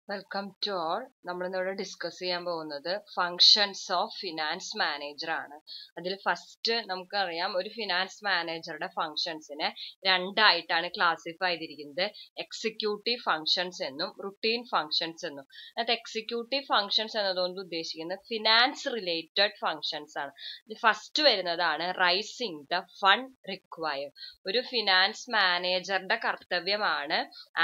Welcome to all നമ്മളിന്നിവിടെ discuss ചെയ്യാൻ പോകുന്നത് ഫങ്ഷൻസ് ഓഫ് ഫിനാൻസ് മാനേജർ ആണ് അതിൽ ഫസ്റ്റ് നമുക്കറിയാം ഒരു ഫിനാൻസ് മാനേജറുടെ ഫങ്ഷൻസിനെ രണ്ടായിട്ടാണ് ക്ലാസിഫൈ ചെയ്തിരിക്കുന്നത് എക്സിക്യൂട്ടീവ് ഫങ്ഷൻസ് എന്നും റുട്ടീൻ ഫങ്ഷൻസ് എന്നും അത് എക്സിക്യൂട്ടീവ് ഫങ്ഷൻസ് എന്നതുകൊണ്ട് ഉദ്ദേശിക്കുന്നത് ഫിനാൻസ് റിലേറ്റഡ് ഫങ്ഷൻസ് ആണ് ഫസ്റ്റ് വരുന്നതാണ് റൈസിംഗ് ദ ഫണ്ട് റിക്വയർഡ് ഒരു ഫിനാൻസ് മാനേജറുടെ കർത്തവ്യമാണ്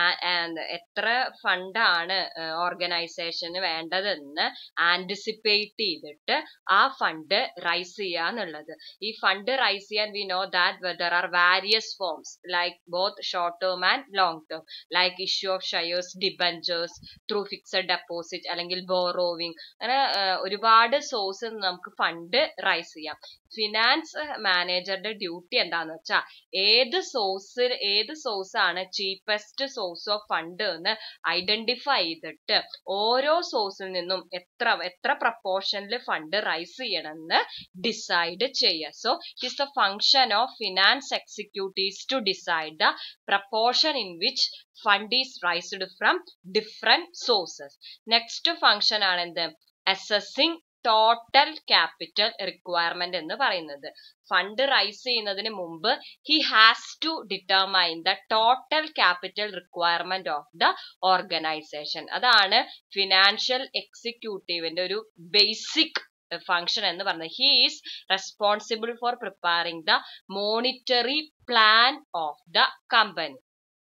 എത്ര ഫണ്ടാണ് ഓർഗനൈസേഷന് വേണ്ടതെന്ന് ആന്റിസിപ്പേറ്റ് ചെയ്തിട്ട് ആ ഫണ്ട് റൈസ് ചെയ്യുക എന്നുള്ളത് ഈ ഫണ്ട് റൈസ് ചെയ്യാൻ we know that there are various forms like both short term and long term like issue of shares debentures through fixed deposit അല്ലെങ്കിൽ ബോറോവിങ് അങ്ങനെ ഒരുപാട് സോഴ്സ് നമുക്ക് ഫണ്ട് റൈസ് ചെയ്യാം ഫിനാൻസ് മാനേജറുടെ ഡ്യൂട്ടി എന്താന്ന് വെച്ചാൽ ഏത് സോഴ്സ് ഏത് സോഴ്സ് ആണ് ചീപ്പസ്റ്റ് സോഴ്സ് ഓഫ് ഫണ്ട് എന്ന് ഐഡന്റിഫൈ ചെയ്തിട്ട് ഓരോ സോഴ്സിൽ നിന്നും എത്ര എത്ര പ്രപ്പോർഷനിൽ ഫണ്ട് റൈസ് ചെയ്യണമെന്ന് ഡിസൈഡ് ചെയ്യുക so is the function of finance executives to decide the proportion in which fund is raised from different sources next function ആണ് എന്ത് അസസിങ് ടോട്ടൽ ക്യാപിറ്റൽ റിക്വയർമെന്റ് എന്ന് പറയുന്നത് ഫണ്ട് റൈസ് ചെയ്യുന്നതിന് മുമ്പ് he has to determine the total capital requirement of the organisation അതാണ് financial എക്സിക്യൂട്ടീവിന്റെ ഒരു basic function എന്ന് പറയുന്നത് he is responsible for preparing the monetary plan of the company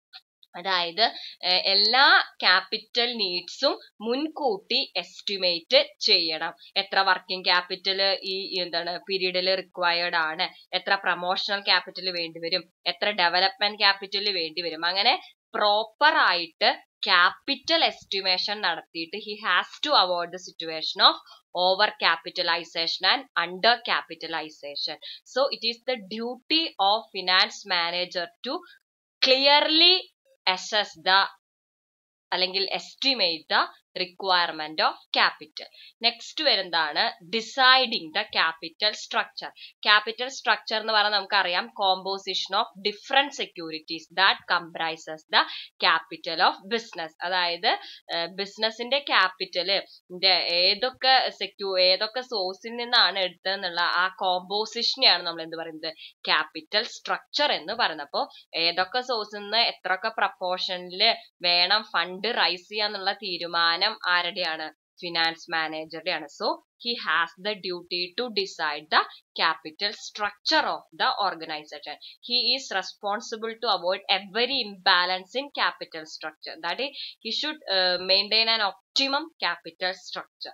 അതായത് എല്ലാ ക്യാപിറ്റൽ നീഡ്സും മുൻകൂട്ടി എസ്റ്റിമേറ്റ് ചെയ്യണം എത്ര വർക്കിംഗ് ക്യാപിറ്റൽ ഈ എന്താണ് പീരീഡിൽ റിക്വയർഡ് ആണ് എത്ര പ്രൊമോഷണൽ ക്യാപിറ്റൽ വേണ്ടിവരും എത്ര ഡെവലപ്മെന്റ് ക്യാപിറ്റൽ വേണ്ടിവരും അങ്ങനെ പ്രോപ്പർ ആയിട്ട് ക്യാപിറ്റൽ എസ്റ്റിമേഷൻ നടത്തിയിട്ട് he has to avoid the situation of over capitalisation and under capitalisation so it is the duty of finance manager to clearly assess the അല്ലെങ്കിൽ estimate the requirement of capital next വരുന്നതാണ് deciding the capital structure capital structure എന്ന് പറഞ്ഞാൽ നമുക്കറിയാം composition of different securities that comprises the capital of business അതായത് ബിസിനസിന്റെ capital ഏതൊക്കെ സെക്യൂ ഏതൊക്കെ സോഴ്സിൽ നിന്നാണ് എടുത്തതെന്നുള്ള ആ കോമ്പോസിഷനെയാണ് നമ്മൾ എന്ത് പറയുന്നത് ക്യാപിറ്റൽ സ്ട്രക്ചർ എന്ന് പറയുന്നത് അപ്പോൾ ഏതൊക്കെ സോഴ്സിൽ നിന്ന് എത്രയൊക്കെ പ്രപ്പോർഷനിൽ വേണം ഫണ്ട് റൈസ് ചെയ്യാന്നുള്ള തീരുമാനം ആരുടെയാണ് ഫിനാൻസ് മാനേജറുടെയാണ് so he has the duty to decide the capital structure of the organization. He is responsible to avoid every imbalance in capital structure. That is, he should uh, maintain an optimum capital structure.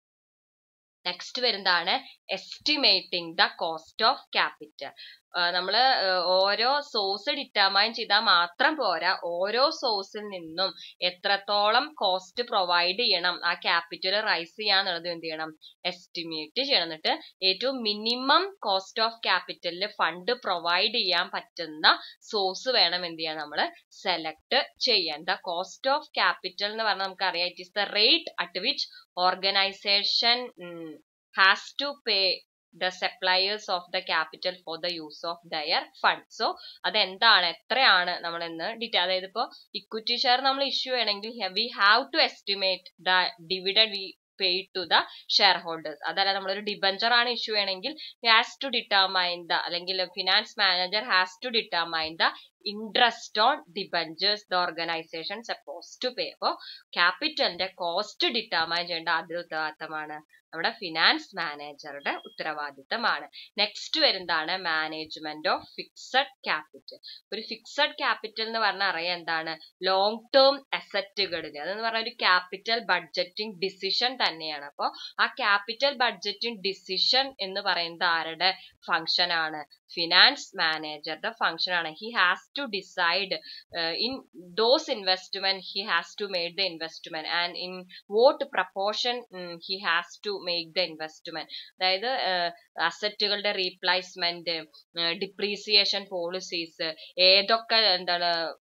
Next വരുന്നതാണ് estimating the cost of capital നമ്മൾ ഓരോ source determine ചെയ്താൽ മാത്രം പോരാ ഓരോ സോഴ്സിൽ നിന്നും എത്രത്തോളം കോസ്റ്റ് പ്രൊവൈഡ് ചെയ്യണം ആ ക്യാപിറ്റൽ റൈസ് ചെയ്യാന്നുള്ളത് എന്ത് ചെയ്യണം എസ്റ്റിമേറ്റ് ചെയ്യണം എന്നിട്ട് ഏറ്റവും മിനിമം കോസ്റ്റ് ഓഫ് ക്യാപിറ്റലിൽ ഫണ്ട് പ്രൊവൈഡ് ചെയ്യാൻ പറ്റുന്ന സോഴ്സ് വേണം എന്ത് ചെയ്യാൻ നമ്മൾ സെലക്ട് ചെയ്യാൻ ദ കോസ്റ്റ് ഓഫ് ക്യാപിറ്റൽ എന്ന് പറഞ്ഞാൽ നമുക്കറിയാം it is the rate at which organisation has to pay the suppliers of the capital for the use of their fund so അതെന്താണ് എത്രയാണ് നമ്മൾ എന്ന് ഡീറ്റെയിൽ അതായത് ഇപ്പോൾ ഇക്വിറ്റി ഷെയർ നമ്മൾ ഇഷ്യൂ ചെയ്യണമെങ്കിൽ we have to estimate the dividend we paid to the shareholders അതല്ല നമ്മളൊരു ഡിബഞ്ചർ ആണ് ഇഷ്യൂ ചെയ്യണമെങ്കിൽ ഹാസ് ടു ഡിറ്റർമൈൻ ദ അല്ലെങ്കിൽ finance manager has to determine the interest on debentures the organisation suppose to pay അപ്പോൾ ക്യാപിറ്റലിന്റെ cost determine ചെയ്യേണ്ട ആദ്യ ഉത്തരവാദിത്തമാണ് നമ്മുടെ ഫിനാൻസ് മാനേജറുടെ ഉത്തരവാദിത്തമാണ് നെക്സ്റ്റ് വരുന്നതാണ് മാനേജ്മെന്റ് ഓഫ് ഫിക്സഡ് ക്യാപിറ്റൽ ഒരു ഫിക്സഡ് ക്യാപിറ്റൽ എന്ന് പറഞ്ഞാൽ അറിയാം എന്താണ് ലോങ് ടേം അസറ്റുകളിൽ അതെന്ന് പറഞ്ഞാൽ ഒരു ക്യാപിറ്റൽ ബഡ്ജറ്റിംഗ് ഡിസിഷൻ തന്നെയാണ് അപ്പോൾ ആ ക്യാപിറ്റൽ ബഡ്ജറ്റിംഗ് ഡിസിഷൻ എന്ന് പറയുന്നത് ആരുടെ ഫംഗ്ഷൻ ആണ് ഫിനാൻസ് മാനേജറുടെ ഫംഗ്ഷൻ ആണ് he has to decide in those investment he has to made the investment and in what proportion he has to make the investment അതായത് അസറ്റുകളുടെ റീപ്ലേസ്മെന്റ് ഡിപ്രീസിയേഷൻ പോളിസീസ് ഏതൊക്കെ എന്താണ്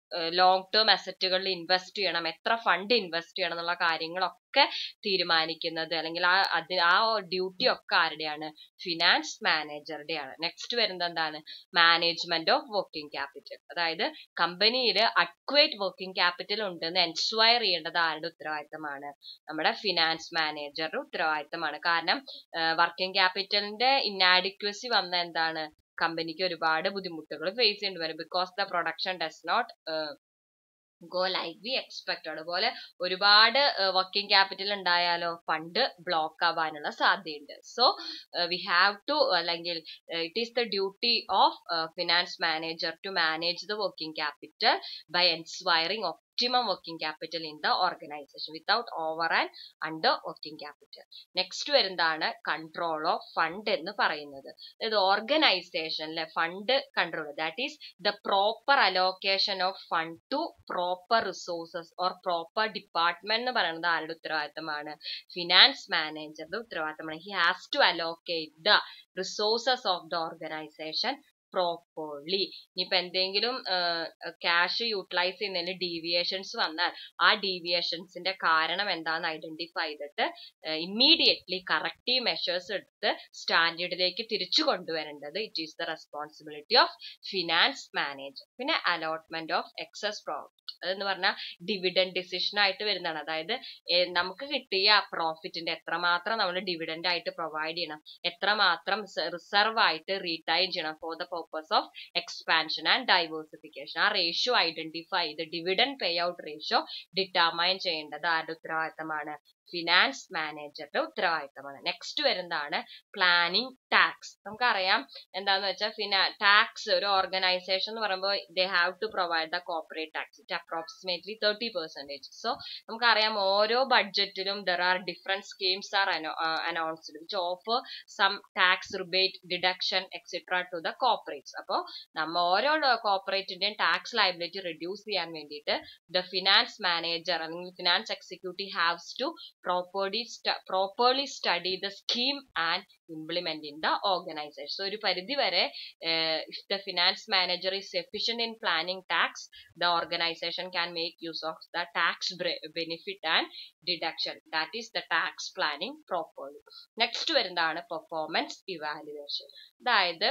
ലോങ് ടേം അസറ്റുകളിൽ ഇൻവെസ്റ്റ് ചെയ്യണം എത്ര fund invest ചെയ്യണം എന്നുള്ള കാര്യങ്ങളൊക്കെ തീരുമാനിക്കുന്നത് അല്ലെങ്കിൽ ആ അത് ആ ഡ്യൂട്ടി ഒക്കെ ആരുടെയാണ് ഫിനാൻസ് മാനേജറുടെയാണ് നെക്സ്റ്റ് വരുന്നത് എന്താണ് മാനേജ്മെന്റ് ഓഫ് വർക്കിംഗ് ക്യാപിറ്റൽ അതായത് കമ്പനിയിൽ അക്വേറ്റ് വർക്കിംഗ് ക്യാപിറ്റൽ ഉണ്ടെന്ന് എൻസ്വയർ ചെയ്യേണ്ടത് ആരുടെ ഉത്തരവാദിത്തമാണ് നമ്മുടെ ഫിനാൻസ് മാനേജറുടെ ഉത്തരവാദിത്തമാണ് കാരണം വർക്കിംഗ് ക്യാപിറ്റലിന്റെ ഇന്നാഡിക്വസി വന്ന എന്താണ് കമ്പനിക്ക് ഒരുപാട് ബുദ്ധിമുട്ടുകൾ ഫേസ് ചെയ്യേണ്ടി വരും because the production does not go like we expect അതുപോലെ ഒരുപാട് വർക്കിംഗ് ക്യാപിറ്റൽ ഉണ്ടായാലോ ഫണ്ട് ബ്ലോക്ക് ആവാനുള്ള സാധ്യതയുണ്ട് സോ വി ഹാവ് ടു അല്ലെങ്കിൽ it is the duty of finance manager to manage the working capital by ensuring optimum working capital in the organization without over and under working capital. Next വരുന്നതാണ് control of fund എന്ന് പറയുന്നത് അതായത് ഓർഗനൈസേഷനിലെ fund control that is the proper allocation of fund to proper resources or proper department എന്ന് പറയുന്നത് ആരുടെ ഉത്തരവാദിത്തമാണ് finance മാനേജറുടെ ഉത്തരവാദിത്തമാണ് he has to allocate the resources of the organisation properly ഇനിയിപ്പോ എന്തെങ്കിലും ക്യാഷ് യൂട്ടിലൈസ് ചെയ്യുന്നതിൽ ഡീവിയേഷൻസ് വന്നാൽ ആ ഡീവിയേഷൻസിന്റെ കാരണം എന്താണെന്ന് ഐഡന്റിഫൈ ചെയ്തിട്ട് ഇമ്മീഡിയറ്റ്ലി കറക്റ്റീവ് മെഷേഴ്സ് എടുത്ത് സ്റ്റാൻഡേർഡിലേക്ക് തിരിച്ചു കൊണ്ടുവരേണ്ടത് it is the responsibility of finance manager പിന്നെ അലോട്ട്മെന്റ് ഓഫ് എക്സസ് പ്രോഫിറ്റ് അതെന്ന് പറഞ്ഞാൽ ഡിവിഡൻഡ് ഡിസിഷൻ ആയിട്ട് വരുന്നതാണ് അതായത് നമുക്ക് കിട്ടിയ പ്രോഫിറ്റിന്റെ എത്രമാത്രം നമ്മൾ ഡിവിഡൻഡ് ആയിട്ട് പ്രൊവൈഡ് ചെയ്യണം എത്രമാത്രം റിസർവ് ആയിട്ട് റീടൈൻ ചെയ്യണം for the purpose of expansion and diversification ആ റേഷ്യോ ഐഡന്റിഫൈ ചെയ്ത് dividend pay out ratio determine ചെയ്യേണ്ടത് ആരുടെ ഉത്തരവാദിത്തമാണ് ഫിനാൻസ് മാനേജറുടെ ഉത്തരവാദിത്തമാണ് നെക്സ്റ്റ് വരുന്നതാണ് പ്ലാനിങ് ടാക്സ് നമുക്കറിയാം എന്താന്ന് വെച്ചാൽ ഫിനാ ടാക്സ് ഒരു ഓർഗനൈസേഷൻ എന്ന് പറയുമ്പോൾ they have to provide the corporate tax it approximately thirty percentage so നമുക്കറിയാം ഓരോ ബഡ്ജറ്റിലും there are different schemes are announced which offer some tax rebate deduction etcetera to the corporates അപ്പോൾ നമ്മ ഓരോ കോർപ്പറേറ്റിന്റെയും ടാക്സ് ലൈബിലിറ്റി റെഡ്യൂസ് ചെയ്യാൻ വേണ്ടിയിട്ട് the finance manager അല്ലെങ്കിൽ finance executive haves to properly, stu properly study the scheme and implement in the organization. So, ഒരു പരിധി വരെ if the finance manager is efficient in planning tax, the organization can make use of the tax benefit and deduction. That is the tax planning properly. Next വരുന്നതാണ് performance evaluation. അതായത്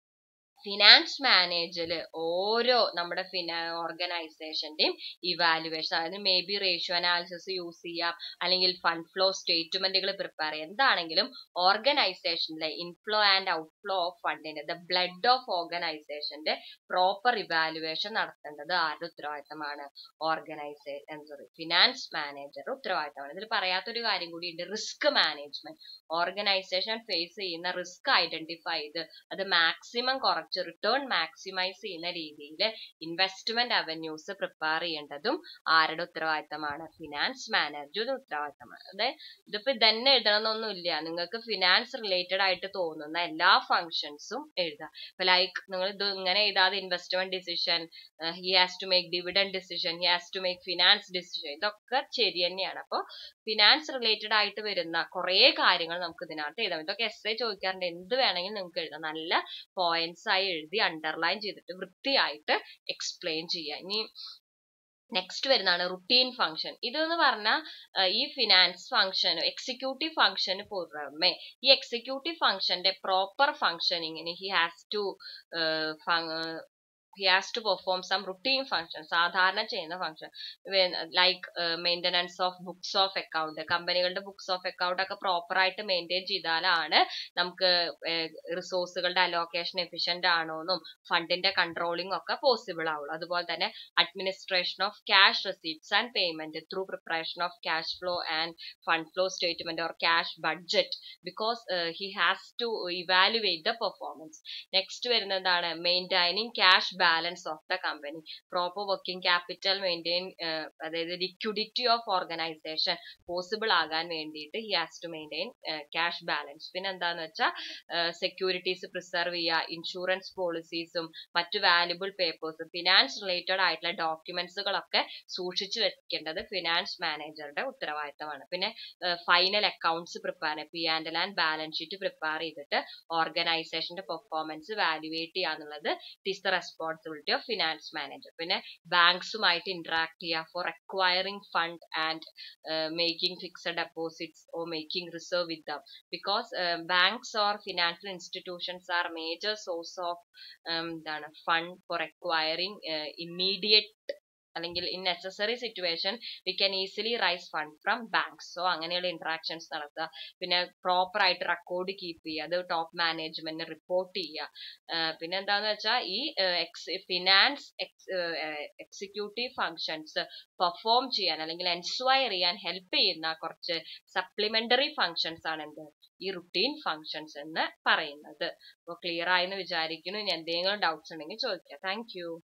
finance മാനേജറിൽ ഓരോ നമ്മുടെ ഫിനാ ഓർഗനൈസേഷന്റെയും ഇവാലുവേഷൻ അതായത് may be ratio analysis use ചെയ്യാം അല്ലെങ്കിൽ ഫണ്ട് ഫ്ലോ സ്റ്റേറ്റ്മെന്റുകൾ പ്രിപ്പയർ ചെയ്യാം എന്താണെങ്കിലും ഓർഗനൈസേഷനിലെ ഇൻഫ്ലോ ആൻഡ് ഔട്ട്ഫ്ലോ ഓഫ് ഫണ്ടിന്റെ ദ ബ്ലഡ് ഓഫ് ഓർഗനൈസേഷന്റെ പ്രോപ്പർ ഇവാലുവേഷൻ നടത്തേണ്ടത് ആരുടെ ഉത്തരവാദിത്തമാണ് ഓർഗനൈസേഷൻ സോറി ഫിനാൻസ് മാനേജറുടെ ഉത്തരവാദിത്തമാണ് ഇതിൽ പറയാത്തൊരു കാര്യം കൂടി ഉണ്ട് റിസ്ക് മാനേജ്മെന്റ് ഓർഗനൈസേഷൻ ഫേസ് ചെയ്യുന്ന റിസ്ക് ഐഡന്റിഫൈ ചെയ്ത് അത് മാക്സിമം കുറച്ച് റിട്ടേൺ മാക്സിമൈസ് ചെയ്യുന്ന രീതിയിൽ ഇൻവെസ്റ്റ്മെന്റ് അവന്യൂസ് പ്രിപ്പയർ ചെയ്യേണ്ടതും ആരുടെ ഉത്തരവാദിത്തമാണ് ഫിനാൻസ് മാനേജറുടെ ഉത്തരവാദിത്തമാണ് അതായത് ഇതിപ്പോ ഇതന്നെ എഴുതണമെന്നൊന്നുമില്ല നിങ്ങൾക്ക് ഫിനാൻസ് റിലേറ്റഡ് ആയിട്ട് തോന്നുന്ന എല്ലാ ഫങ്ഷൻസും എഴുതാം ഇപ്പൊ ലൈക്ക് നിങ്ങൾ ഇത് ഇങ്ങനെ എഴുതാതെ investment decision he has to make dividend decision he has to make finance decision ഇതൊക്കെ ശരി തന്നെയാണ് അപ്പോൾ ഫിനാൻസ് റിലേറ്റഡ് ആയിട്ട് വരുന്ന കുറേ കാര്യങ്ങൾ നമുക്ക് ഇതിനകത്ത് എഴുതാം ഇതൊക്കെ എസ് എ ചോദിക്കാറുണ്ട് എന്ത് വേണമെങ്കിലും നിങ്ങൾക്ക് എഴുതാം നല്ല പോയിന്റ്സ് ആയി എഴുതി അണ്ടർലൈൻ ചെയ്തിട്ട് വൃത്തിയായിട്ട് എക്സ്പ്ലെയിൻ ചെയ്യാം ഇനി നെക്സ്റ്റ് വരുന്നതാണ് റുട്ടീൻ ഫംഗ്ഷൻ ഇതെന്ന് പറഞ്ഞാൽ ഈ ഫിനാൻസ് ഫംഗ്ഷൻ എക്സിക്യൂട്ടീവ് ഫംഗ്ഷന് പുറമെ ഈ എക്സിക്യൂട്ടീവ് ഫംഗ്ഷന്റെ പ്രോപ്പർ ഫംഗ്ഷനിങ്ങിന് he has to he has to perform some routine function സാധാരണ ചെയ്യുന്ന function like maintenance of books of account കമ്പനികളുടെ ബുക്സ് ഓഫ് അക്കൗണ്ട് ഒക്കെ പ്രോപ്പർ ആയിട്ട് മെയിൻറ്റെയിൻ ചെയ്താലാണ് നമുക്ക് റിസോഴ്സുകളുടെ അലോക്കേഷൻ എഫിഷ്യന്റ് ആണോന്നും ഫണ്ടിന്റെ കൺട്രോളിംഗ് ഒക്കെ പോസിബിൾ ആവുള്ളൂ അതുപോലെ തന്നെ administration of cash receipts and payment through preparation of cash flow and fund flow statement or cash budget because he has to evaluate the performance next വരുന്നതാണ് maintaining cash balance of the company proper working capital maintain അതായത് liquidity of organisation possible ആകാൻ വേണ്ടിയിട്ട് he has to maintain cash balance പിന്നെ എന്താന്ന് വെച്ചാൽ securities preserve ചെയ്യുക insurance പോളിസീസും മറ്റു വാല്യുബിൾ പേപ്പേഴ്സും ഫിനാൻസ് റിലേറ്റഡ് ആയിട്ടുള്ള ഡോക്യുമെന്റ്സുകളൊക്കെ സൂക്ഷിച്ചു വെക്കേണ്ടത് ഫിനാൻസ് മാനേജറുടെ ഉത്തരവാദിത്തമാണ് പിന്നെ final accounts prepare P and and balance sheet prepare ചെയ്തിട്ട് ഓർഗനൈസേഷന്റെ പെർഫോമൻസ് വാല്യുവേറ്റ് ചെയ്യുക എന്നുള്ളത് it is the response responsibility of finance manager പിന്നെ ബാങ്ക്സുമായിട്ട് ഇന്ററാക്ട് ചെയ്യുക for acquiring fund and making fixed deposits or making reserve with them because banks or financial institutions are major source of എന്താണ് fund for acquiring immediate അല്ലെങ്കിൽ in necessary situation we can easily raise fund from banks so അങ്ങനെയുള്ള interactions നടത്തുക പിന്നെ proper ആയിട്ട് record keep ചെയ്യുക അത് top മാനേജ്മെന്റിന് report ചെയ്യുക പിന്നെ എന്താന്ന് വെച്ചാൽ ഈ ഫിനാൻസ് എക്സിക്യൂട്ടീവ് ഫങ്ഷൻസ് പെർഫോം ചെയ്യാൻ അല്ലെങ്കിൽ എൻസ്വയർ ചെയ്യാൻ ഹെൽപ്പ് ചെയ്യുന്ന കുറച്ച് സപ്ലിമെന്ററി ഫങ്ഷൻസ് ആണ് എന്ത് ഈ റുട്ടീൻ ഫങ്ഷൻസ് എന്ന് പറയുന്നത് അപ്പോൾ ക്ലിയർ ആയെന്ന് വിചാരിക്കുന്നു ഇനി എന്തെങ്കിലും ഡൗട്ട്സ് ഉണ്ടെങ്കിൽ ചോദിക്കാം താങ്ക്